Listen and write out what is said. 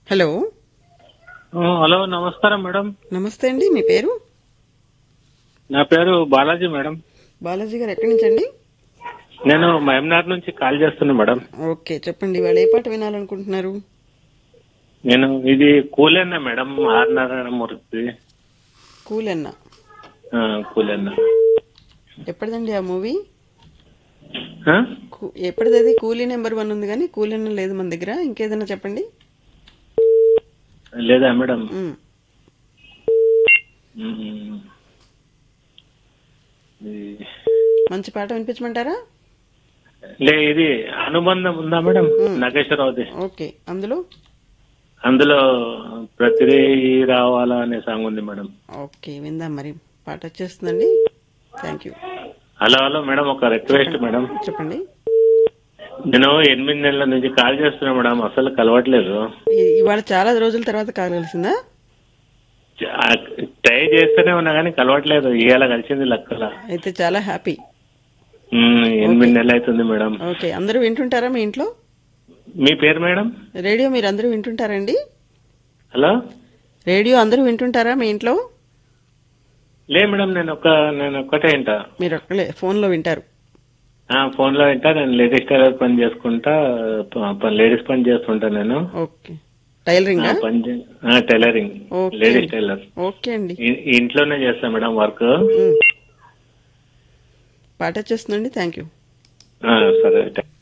Hello ఆ, hello నమస్కారం madam నమస్తే అండి మీ పేరు నా పేరు బాలాజీ మేడం బాలాజీ గారు ఎక్కడి నుంచి అండి నేను మహమ్నార్ నుంచి కాల్ చేస్తున్నా మేడం ఓకే చెప్పండి వాళ్ళు ఏ పాట వినాలనుకుంటున్నారు నేను ఇది కూలన్న మేడం ఆర్ నారాయణమూర్తి కూలన్న ఆ, కూలన్న ఎప్పటిదండి ఆ మూవీ ఆ? కూ- ఎప్పటిదది కూలీ నెంబర్ వన్ ఉంది కానీ కూలన్న లేదు మన దగ్గర ఇంకేదైనా చెప్పండి లేదా మేడం ఉమ్. మ్మ్. ఇది- మంచి పాట వినిపించమంటారా లే ఇది అనుబంధం ఉందా మేడం నాగేశ్వరరావుది ఓకే అందులో అందులో ప్రతిదీ రావాలా అనే సాంగ్ ఉంది మేడం ఓకే విందాం మరి పాట వచ్చేస్తుందండి thank you hello hello madam ఒక రిక్వెస్ట్ మేడం చెప్పండి నేను ఎనిమిది నెలల నుంచి కాల్ చేస్తున్నా మేడం అసలు కలవట్లేదు ఇ- ఇవాళ చాలా రోజుల తర్వాత కాల్ కలిసిందా చా- ట్రై చేస్తూనే ఉన్నా కానీ కలవట్లేదు ఇవాళ కలిసింది లక్కల అయితే చాలా హ్యాపీ మ్మ్, ఎనిమిది నెలలు అవుతుంది మేడం ఓకే అందరూ వింటుంటారా మీ ఇంట్లో మీ పేరు మేడం రేడియో మీరు అందరూ వింటుంటారండి హలో రేడియో అందరూ వింటుంటారా మీ ఇంట్లో లే మేడం నేను ఒక్క నేను ఒక్కటే వింటా మీరు ఒక్కలే ఫోన్లో వింటారు ఆ, ఫోన్ లో వింటా నేను లేడీస్ టైలర్ పని చేసుకుంటా ప- ప- లేడీస్ పని చేస్తుంటా నేను ఓకే టైలరింగా ఆ, పని చే- ఆ, tailoring okay. Ladies tailor okay అండి ఇ- ఇంట్లోనే చేస్తా మేడం వర్క్ ఉమ్. పాట వచ్చేస్తుందండి థ్యాంక్ యూ ఆ, సరే